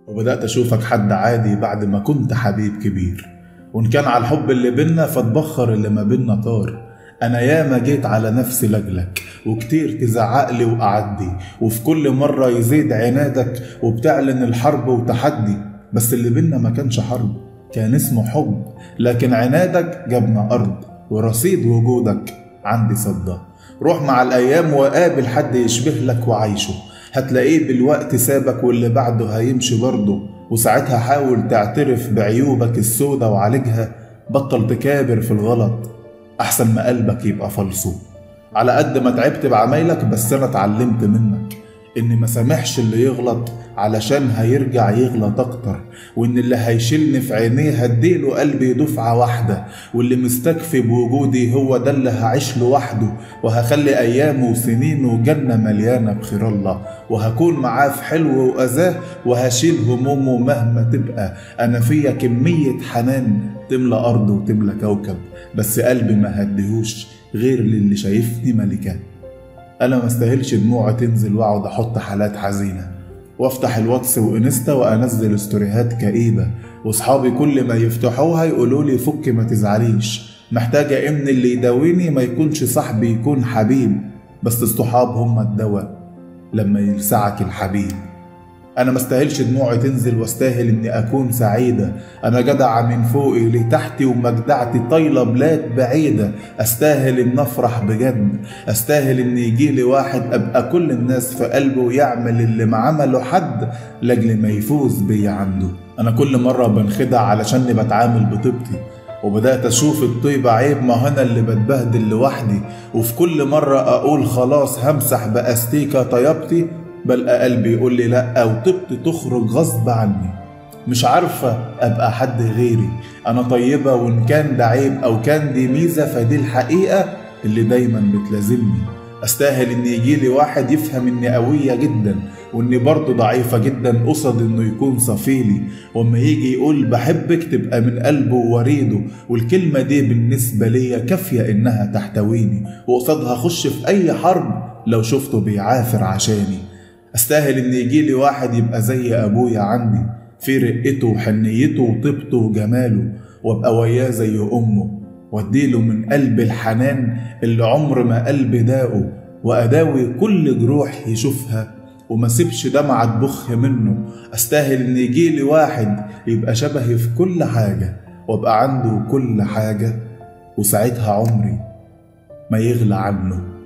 وبدأت أشوفك حد عادي بعد ما كنت حبيب كبير وإن كان على الحب اللي بينا فاتبخر اللي ما بينا طار أنا ياما جيت على نفسي لجلك وكتير تزعقلي وأعدي وفي كل مرة يزيد عنادك وبتعلن الحرب وتحدي بس اللي بينا ما كانش حرب كان اسمه حب لكن عنادك جابنا أرض ورصيد وجودك عندي صدى روح مع الأيام وقابل حد يشبه لك وعيشه هتلاقيه بالوقت سابك واللي بعده هيمشي برضه وساعتها حاول تعترف بعيوبك السودة وعالجها بطل تكابر في الغلط أحسن ما قلبك يبقى فلسو على قد ما تعبت بعمايلك بس أنا اتعلمت منك إني ما سامحش اللي يغلط علشان هيرجع يغلط أكتر وإن اللي هيشيلني في عينيه هديله قلبي دفعة واحدة واللي مستكفي بوجودي هو ده اللي هعيش لوحده وهخلي أيامه وسنينه جنة مليانة بخير الله وهكون معاه في حلو وأذاه وهشيل همومه مهما تبقى أنا فيا كمية حنان تملى أرض وتملى كوكب بس قلبي ما هديهوش غير للي شايفني ملكة أنا ما استاهلش دموعي تنزل وأقعد أحط حالات حزينة وافتح الواتس وانستا وانزل ستوريهات كئيبه واصحابي كل ما يفتحوها يقولوا لي فك ما تزعليش محتاجه امن اللي يداويني ما يكونش صاحبي يكون حبيب بس الصحاب هم الدواء لما يلسعك الحبيب انا ما استاهلش دموعي تنزل واستاهل اني اكون سعيده انا جدعه من فوقي لتحتي ومجدعتي طايله بلاد بعيده استاهل ان افرح بجد استاهل ان يجيلي واحد ابقى كل الناس في قلبه يعمل اللي ما عمله حد لاجل ما يفوز بيا عنده انا كل مره بنخدع علشاني بتعامل بطيبتي وبدأت أشوف الطيبة عيب ما أنا اللي بتبهدل لوحدي وفي كل مرة أقول خلاص همسح بأستيكة طيبتي بلقى قلبي يقول لي لا وطبت تخرج غصب عني مش عارفة أبقى حد غيري أنا طيبة وإن كان ده عيب أو كان دي ميزة فدي الحقيقة اللي دايما بتلازمني أستاهل إن يجيلي واحد يفهم إني قوية جدا وإني برضه ضعيفة جدا قصد إنه يكون صفيلي وأما يجي يقول بحبك تبقى من قلبه ووريده والكلمة دي بالنسبة ليا كافية إنها تحتويني وقصادها أخش في أي حرب لو شفته بيعافر عشاني استاهل ان يجيلي واحد يبقى زي ابويا عندي في رقته وحنيته وطيبته وجماله وابقى وياه زي امه واديله من قلب الحنان اللي عمر ما قلبي داقه واداوي كل جروح يشوفها وما سيبش دمعة تبخ منه استاهل ان يجيلي واحد يبقى شبهي في كل حاجة وابقى عنده كل حاجة وساعتها عمري ما يغلى عنه